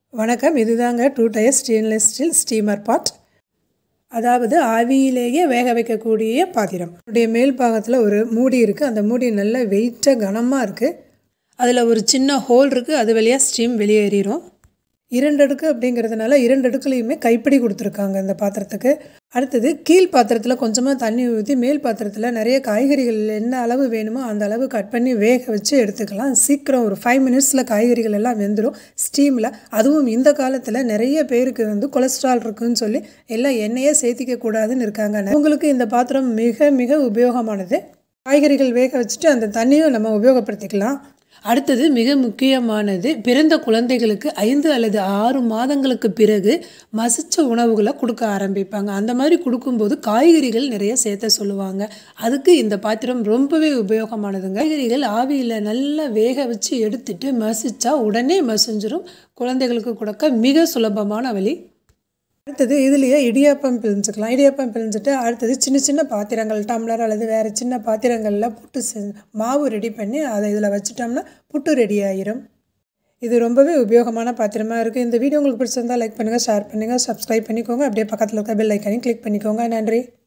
வணக்கம் இதுதாங்க two tier stainless steel steamer pot அதாவது ஆவியிலேயே வேக வைக்கக்கூடிய பாத்திரம் என்னுடைய மேல் பாகத்தில் ஒரு மூடி இருக்குது அந்த மூடி நல்ல வெயிட்டாக கனமாக இருக்குது அதில் ஒரு சின்ன ஹோல் இருக்குது அது வழியாக ஸ்டீம் வெளியேறிடும் இரண்டு அடுக்கு அப்படிங்கிறதுனால இரண்டு அடுக்குலையுமே கைப்பிடி கொடுத்துருக்காங்க இந்த பாத்திரத்துக்கு அடுத்தது கீழ் பாத்திரத்தில் கொஞ்சமாக தண்ணி ஊற்றி மேல் பாத்திரத்தில் நிறைய காய்கறிகள் என்ன அளவு வேணுமோ அந்த அளவு கட் பண்ணி வேக வச்சு எடுத்துக்கலாம் சீக்கிரம் ஒரு ஃபைவ் மினிட்ஸில் காய்கறிகள் எல்லாம் வெந்துடும் ஸ்டீமில் அதுவும் இந்த காலத்தில் நிறைய பேருக்கு வந்து கொலஸ்ட்ரால் இருக்குன்னு சொல்லி எல்லாம் எண்ணெயே சேர்த்திக்க கூடாதுன்னு இருக்காங்க உங்களுக்கு இந்த பாத்திரம் மிக மிக உபயோகமானது காய்கறிகள் வேக வச்சுட்டு அந்த தண்ணியும் நம்ம உபயோகப்படுத்திக்கலாம் அடுத்தது மிக முக்கியமானது பிறந்த குழந்தைகளுக்கு ஐந்து அல்லது ஆறு மாதங்களுக்கு பிறகு மசிச்ச உணவுகளை கொடுக்க ஆரம்பிப்பாங்க அந்த மாதிரி கொடுக்கும்போது காய்கறிகள் நிறைய சேர்த்த சொல்லுவாங்க அதுக்கு இந்த பாத்திரம் ரொம்பவே உபயோகமானதுங்க காய்கறிகள் ஆவியில் நல்லா வேக வச்சு எடுத்துட்டு மசிச்சா உடனே மசிஞ்சிரும் குழந்தைகளுக்கு கொடுக்க மிக சுலபமான வழி அடுத்தது இதுலேயே இடியாப்பம் பிழிஞ்சுக்கலாம் இடியாப்பம் பிழிஞ்சிட்டு அடுத்தது சின்ன சின்ன பாத்திரங்கள் டம்ளர் அல்லது வேறு சின்ன பாத்திரங்களில் புட்டு செ மாவு ரெடி பண்ணி அதை இதில் வச்சுட்டோம்னா புட்டு ரெடி ஆயிரும் இது ரொம்பவே உபயோகமான பாத்திரமாக இருக்குது இந்த வீடியோ உங்களுக்கு பிடிச்சிருந்தால் லைக் பண்ணுங்கள் ஷேர் பண்ணுங்கள் சப்ஸ்கிரைப் பண்ணிக்கோங்க அப்படியே பக்கத்தில் இருக்க பெல் ஐக்கானையும் கிளிக் பண்ணிக்கோங்க நன்றி